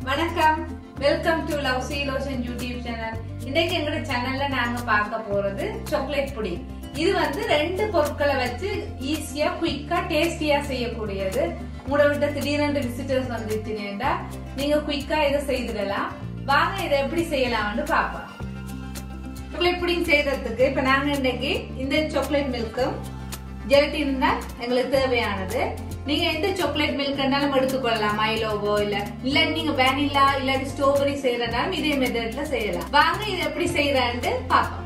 வணக்கம் welcome to love C lotion YouTube channel இன்னைக்கு எங்களோட சேனல்ல நாங்க பார்க்க போறது சாக்லேட் புடிங் இது வந்து ரெண்டு பொருட்களை வச்சு ஈஸியா குயிக்கா டேஸ்டியா செய்யக்கூடியது உங்களோட விட்ட திடீரென்று விசிட்டர்ஸ் வந்துட்டீங்கன்னா நீங்க குயிக்கா இதை செய்திடலாம் வாங்க இதை எப்படி செய்யலாம்னு பார்ப்போம் சாக்லேட் புடிங் செய்யறதுக்கு இப்ப நாங்க இன்னைக்கு இந்த சாக்லேட் மில்க்கும் ஜெலட்டின் தான் எங்களுக்கு தேவையானது நீங்க எந்த சாக்லேட் மில்க் இருந்தாலும் எடுத்துக்கொள்ளலாம் மைலோவோ இல்ல இல்ல நீங்க வேனிலா இல்லாட்டி ஸ்ட்ராபெரி செய்யறதாலும் இதே மெத்தட்ல செய்யலாம் வாங்க இது எப்படி செய்யறான்னு பாப்போம்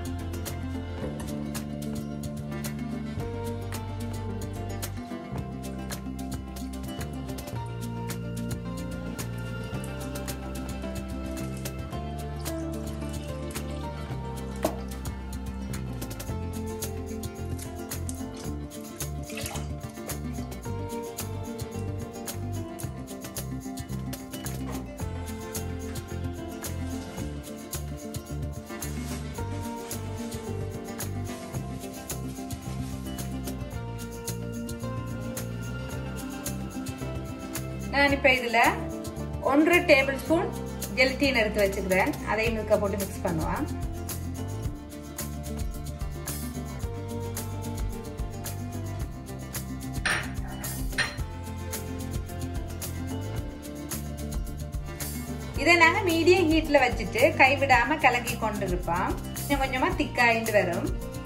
நான் இப்ப இதுல ஒன்றரை டேபிள் ஸ்பூன் ஜெலட்டின் எடுத்து வச்சுக்கிறேன் அதையும் மில்க போட்டு மிக்ஸ் பண்ணுவான் இதை நாங்க மீடியம் ஹீட்ல வச்சுட்டு கைவிடாம கலக்கி கொண்டு இருப்போம் கொஞ்சம் கொஞ்சமா திக்காயிட்டு வரும்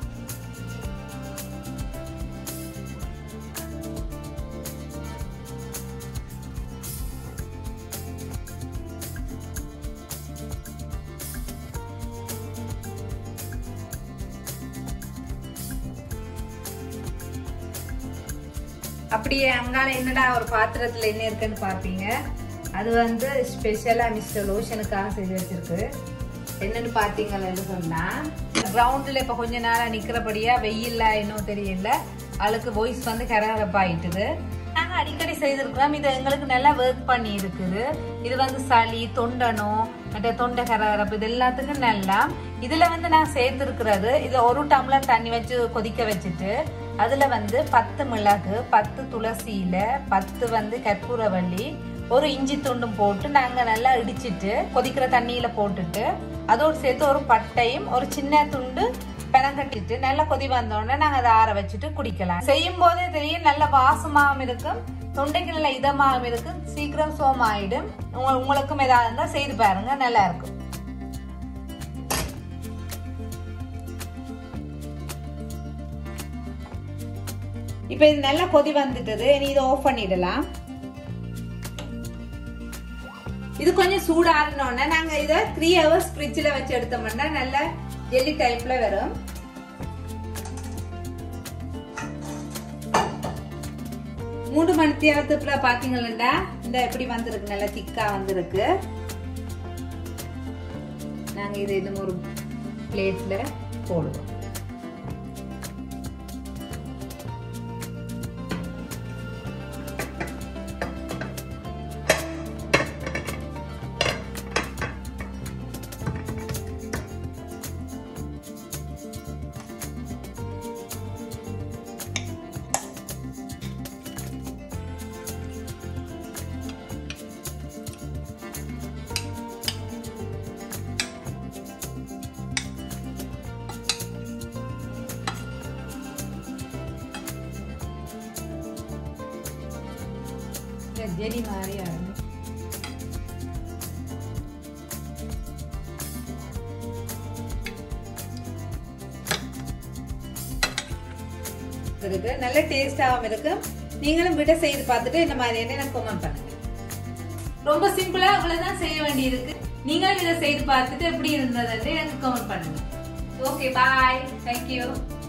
அப்படியே அங்கால என்னடா ஒரு பாத்திரத்துல என்ன இருக்குன்னு பாப்பீங்க அது வந்து ஸ்பெஷலா மிஸ்டர் லோஷனுக்காக செஞ்சு வச்சிருக்கு என்னன்னு பாத்தீங்கன்னு சொன்னா கிரவுண்ட்ல இப்ப கொஞ்ச நேரம் நிக்கிறபடியா வெயில்ல இன்னும் தெரியல அவளுக்கு வாய்ஸ் வந்து கரகரப்பாயிட்டுது நாங்க அடிக்கடி செய்திருக்கிறோம் இது எங்களுக்கு நல்லா ஒர்க் பண்ணி இருக்குது இது வந்து சளி தொண்டனம் மற்ற தொண்டை கரகரப்பு இது எல்லாத்துக்கும் நல்லா இதுல வந்து நான் சேர்த்திருக்கிறது இதுல ஒரு டம்ளர் தண்ணி வச்சு கொதிக்க வச்சுட்டு அதுல வந்து பத்து மிளகு பத்து துளசி இலை பத்து வந்து கற்பூரவள்ளி ஒரு இஞ்சி துண்டும் போட்டு நாங்க நல்லா இடிச்சிட்டு கொதிக்கிற தண்ணியில போட்டுட்டு அதோடு சேர்த்து ஒரு பட்டையும் ஒரு சின்ன துண்டு பெனங்கட்டிட்டு நல்லா கொதி வந்தோடனே நாங்க அதை ஆற வச்சுட்டு குடிக்கலாம் செய்யும் போதே தெரியும் நல்ல வாசமாகவும் இருக்கும் தொண்டைக்கு நல்ல இதமாகவும் இருக்கும் சீக்கிரம் சோமாயிடும் உங்களுக்கும் ஏதாவது இருந்தா செய்து பாருங்க நல்லா இருக்கும் இப்ப இது நல்லா கொதி வந்துட்டது இனி இதை ஆஃப் பண்ணிடலாம் இது கொஞ்சம் சூடாறினோடனே நாங்க இதை த்ரீ ஹவர்ஸ் ஃப்ரிட்ஜில் வச்சு எடுத்தோம்னா நல்ல ஜெல்லி டைப்ல வரும் மூன்று மணி நேரத்துக்குள்ள பாத்தீங்கன்னா இந்த எப்படி வந்திருக்கு நல்லா திக்கா வந்திருக்கு நாங்க இது இன்னும் ஒரு பிளேட்ல போடுவோம் ஜெலி மாதிரி ஆகும் இருக்கு நல்ல டேஸ்டாகவும் இருக்கும் நீங்களும் வீட்டை செய்து பார்த்துட்டு இந்த மாதிரி எனக்கு கமெண்ட் பண்ணுங்க ரொம்ப சிம்பிளா இவ்வளவுதான் செய்ய வேண்டியிருக்கு நீங்களும் இதை செய்து பார்த்துட்டு எப்படி இருந்ததுன்னு எனக்கு கமெண்ட் பண்ணுங்க ஓகே பாய் தேங்க்யூ